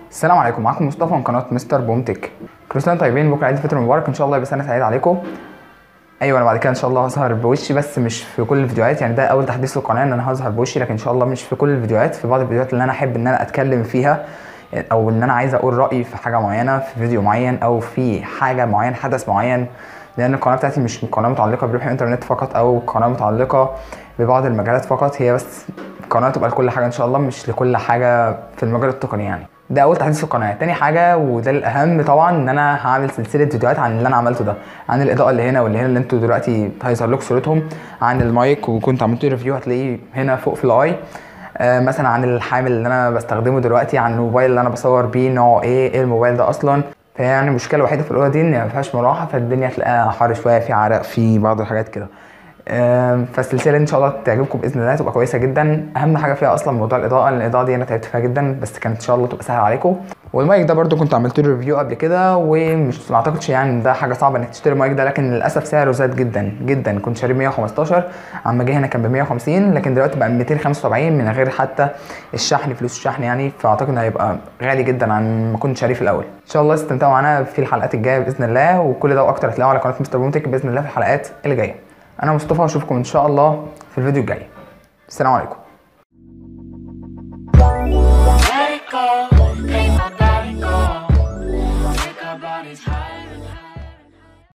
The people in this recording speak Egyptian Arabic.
السلام عليكم معاكم مصطفى من قناه مستر بومتك كل سنه وانتم طيبين بكره عيد الفطر المبارك ان شاء الله يبقى سنه سعيده عليكم ايوه انا بعد كده ان شاء الله هظهر بوشي بس مش في كل الفيديوهات يعني ده اول تحديث للقناه ان انا هظهر بوشي لكن ان شاء الله مش في كل الفيديوهات في بعض الفيديوهات اللي انا احب ان انا اتكلم فيها او ان انا عايز اقول رايي في حاجه معينه في فيديو معين او في حاجه معين حدث معين لان القناه بتاعتي مش قناه متعلقه بربح الانترنت فقط او قناه متعلقه ببعض المجالات فقط هي بس قناه تبقى لكل حاجه ان شاء الله مش لكل حاجه في المجال التقني يعني ده اول تحديث في القناه تاني حاجه وده الاهم طبعا ان انا هعمل سلسله فيديوهات عن اللي انا عملته ده عن الاضاءه اللي هنا واللي هنا اللي انتوا دلوقتي هيظهر لكم صورتهم عن المايك وكنت عملت ريفيو هتلاقيه هنا فوق في الاي آه مثلا عن الحامل اللي انا بستخدمه دلوقتي عن الموبايل اللي انا بصور بيه نوعه ايه ايه الموبايل ده اصلا فهي يعني المشكله الوحيده في الاوضه دي ان ما فيهاش مروحه فالدنيا تلاقيها حر شويه في عرق في بعض الحاجات كده آم، فالسلسله دي ان شاء الله تعجبكم باذن الله تبقى كويسه جدا اهم حاجه فيها اصلا موضوع الاضاءه لان الاضاءه دي انا تعبت فيها جدا بس كانت ان شاء الله تبقى سهله عليكم والمايك ده برضو كنت عملت له ريفيو قبل كده ومش ما اعتقدش يعني إن ده حاجه صعبه انك تشتري المايك ده لكن للاسف سعره زاد جدا جدا كنت شاريه 115 اما جه هنا كان ب 150 لكن دلوقتي بقى 275 من غير حتى الشحن فلوس الشحن يعني فاعتقد إنه هيبقى غالي جدا عن ما كنت شاريه في الاول ان شاء الله استمتعوا معانا في الحلقات الجايه باذن الله وكل ده واكتر هتلاقوه على قناه مستر بومتك باذن الله في الحلقات اللي جايه انا مصطفى واشوفكم ان شاء الله في الفيديو الجاي السلام عليكم Let it go.